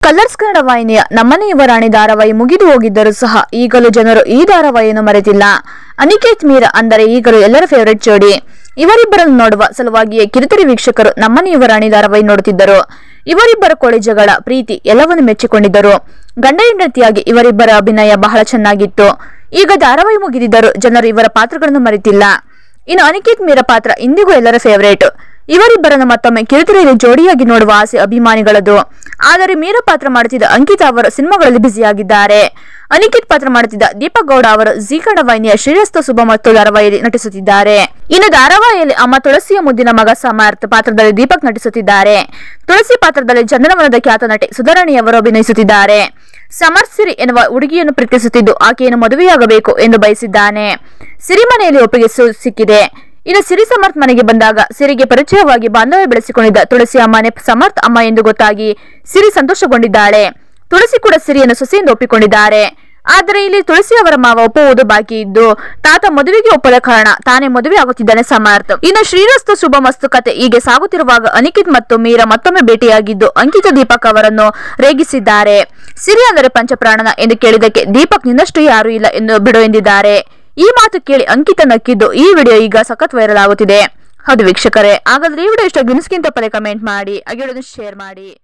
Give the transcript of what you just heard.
colours Kannada ವಾಹಿನಿಯ ನಮ್ಮನೆ ಯುವರಾಣಿ ಧಾರಾವಾಹಿ ಮುಗಿದು ಹೋಗಿದ್ದರೂ ಸಹ ಈಗಲೂ ಜನರು ಈ ಧಾರಾವಾಹಿಯನ್ನು ಮರೆತಿಲ್ಲ ಅನಿಕೇತ್ ಮೀರಾ ಅಂದರೆ ಈಗಲೂ ಎಲ್ಲರ ಫೇವರೆಟ್ ಜೋಡಿ ಇವರಿಬ್ಬರನ್ನು ನೋಡುವ ಸಲುವಾಗಿಯೇ ಕಿರುತೆರೆ ವೀಕ್ಷಕರು ನಮ್ಮನೆ ಯುವರಾಣಿ ಧಾರಾವಾಹಿ ನೋಡುತ್ತಿದ್ದರು ಇವರಿಬ್ಬರ ಕೊಳೆ ಜಗಳ ಪ್ರೀತಿ ಎಲ್ಲವನ್ನು ಮೆಚ್ಚಿಕೊಂಡಿದ್ದರು ಗಂಡ ಹೆಂಡತಿಯಾಗಿ ಇವರಿಬ್ಬರ ಅಭಿನಯ ಬಹಳ ಚೆನ್ನಾಗಿತ್ತು ಈಗ ಧಾರಾವಾಹಿ ಮುಗಿದಿದ್ದರೂ ಜನರು ಇವರ ಪಾತ್ರಗಳನ್ನು ಮರೆತಿಲ್ಲ ಇನ್ನು ಅನಿಕೇತ್ ಮೀರಾ ಪಾತ್ರ ಇಂದಿಗೂ ಎಲ್ಲರ ಫೇವರೇಟ್ ಇವರಿಬ್ಬರನ್ನು ಮತ್ತೊಮ್ಮೆ ಕಿರುತೆರೆಯಲ್ಲಿ ಜೋಡಿಯಾಗಿ ನೋಡುವ ಆಸೆ ಅಭಿಮಾನಿಗಳದು ಆದರೆ ಮೀರಾ ಪಾತ್ರ ಮಾಡುತ್ತಿದ್ದ ಅಂಕಿತಾ ಅವರು ಸಿನಿಮಾಗಳಲ್ಲಿ ಬ್ಯುಸಿಯಾಗಿದ್ದಾರೆ ಅನಿಕೇತ್ ಪಾತ್ರ ಮಾಡುತ್ತಿದ್ದ ದೀಪಕ್ ಗೌಡ ಅವರು ಜಿ ಕನ್ನಡ ವಾಹಿನಿಯ ಶ್ರೀರಸ್ತ ಶುಭ ಮತ್ತು ಧಾರಾವಾಹಿಯಲ್ಲಿ ನಟಿಸುತ್ತಿದ್ದಾರೆ ಇನ್ನು ಧಾರಾವಾಹಿಯಲ್ಲಿ ಅಮ್ಮ ತುಳಸಿಯ ಮುದ್ದಿನ ಮಗ ಸಮರ್ಥ್ ಪಾತ್ರದಲ್ಲಿ ದೀಪಕ್ ನಟಿಸುತ್ತಿದ್ದಾರೆ ತುಳಸಿ ಪಾತ್ರದಲ್ಲಿ ಚಂದನವನದ ಖ್ಯಾತ ನಟಿ ಸುಧಾರಾಣಿಯವರು ಅಭಿನಯಿಸುತ್ತಿದ್ದಾರೆ ಸಮರ್ಥ್ ಸಿರಿ ಎನ್ನುವ ಹುಡುಗಿಯನ್ನು ಪ್ರೀತಿಸುತ್ತಿದ್ದು ಆಕೆಯನ್ನು ಮದುವೆಯಾಗಬೇಕು ಎಂದು ಬಯಸಿದ್ದಾನೆ ಸಿರಿ ಮನೆಯಲ್ಲಿ ಒಪ್ಪಿಗೆ ಸು- ಸಿಕ್ಕಿದೆ ಇನ್ನು ಸಿರಿ ಸಮರ್ಥ್ ಮನೆಗೆ ಬಂದಾಗ ಸಿರಿಗೆ ಪರಿಚಯವಾಗಿ ಬಾಂಧವ್ಯ ಬೆಳೆಸಿಕೊಂಡಿದ್ದ ತುಳಸಿ ಅಮ್ಮನೆ ಸಮರ್ಥ್ ಅಮ್ಮ ಎಂದು ಗೊತ್ತಾಗಿ ಸಿರಿ ಸಂತೋಷಗೊಂಡಿದ್ದಾಳೆ ತುಳಸಿ ಕೂಡ ಸಿರಿಯನ್ನು ಸೊಸೆಯಿಂದ ಒಪ್ಪಿಕೊಂಡಿದ್ದಾರೆ ಆದರೆ ಇಲ್ಲಿ ತುಳಸಿ ಅವರ ಮಾವ ಒಪ್ಪುವುದು ಬಾಕಿ ಇದ್ದು ತಾತ ಮದುವೆಗೆ ಒಪ್ಪದ ಕಾರಣ ತಾನೇ ಮದುವೆ ಆಗುತ್ತಿದ್ದಾನೆ ಸಮರ್ಥ್ ಇನ್ನು ಶ್ರೀರಸ್ತು ಶುಭ ಮಸ್ತು ಕತೆ ಹೀಗೆ ಸಾಗುತ್ತಿರುವಾಗ ಅನಿಕಿತ್ ಮತ್ತು ಮೀರಾ ಮತ್ತೊಮ್ಮೆ ಭೇಟಿಯಾಗಿದ್ದು ಅಂಕಿತ ದೀಪಕ್ ಅವರನ್ನು ರೇಗಿಸಿದ್ದಾರೆ ಸಿರಿ ಅಂದರೆ ಪಂಚಪ್ರಾಣನ ಎಂದು ಕೇಳಿದಕ್ಕೆ ದೀಪಕ್ ನಿನ್ನಷ್ಟು ಯಾರೂ ಇಲ್ಲ ಎಂದು ಬಿಡು ಎಂದಿದ್ದಾರೆ ಈ ಮಾತು ಕೇಳಿ ಅಂಕಿತ ನಕ್ಕಿದ್ದು ಈ ವಿಡಿಯೋ ಈಗ ಸಖತ್ ವೈರಲ್ ಆಗುತ್ತಿದೆ ಹೌದು ವೀಕ್ಷಕರೇ ಹಾಗಾದ್ರೆ ಈ ವಿಡಿಯೋ ಇಷ್ಟ ಗಿನ್ಸ್ಗಿಂತ ಪದೇ ಕಮೆಂಟ್ ಮಾಡಿ ಹಾಗೆ ಶೇರ್ ಮಾಡಿ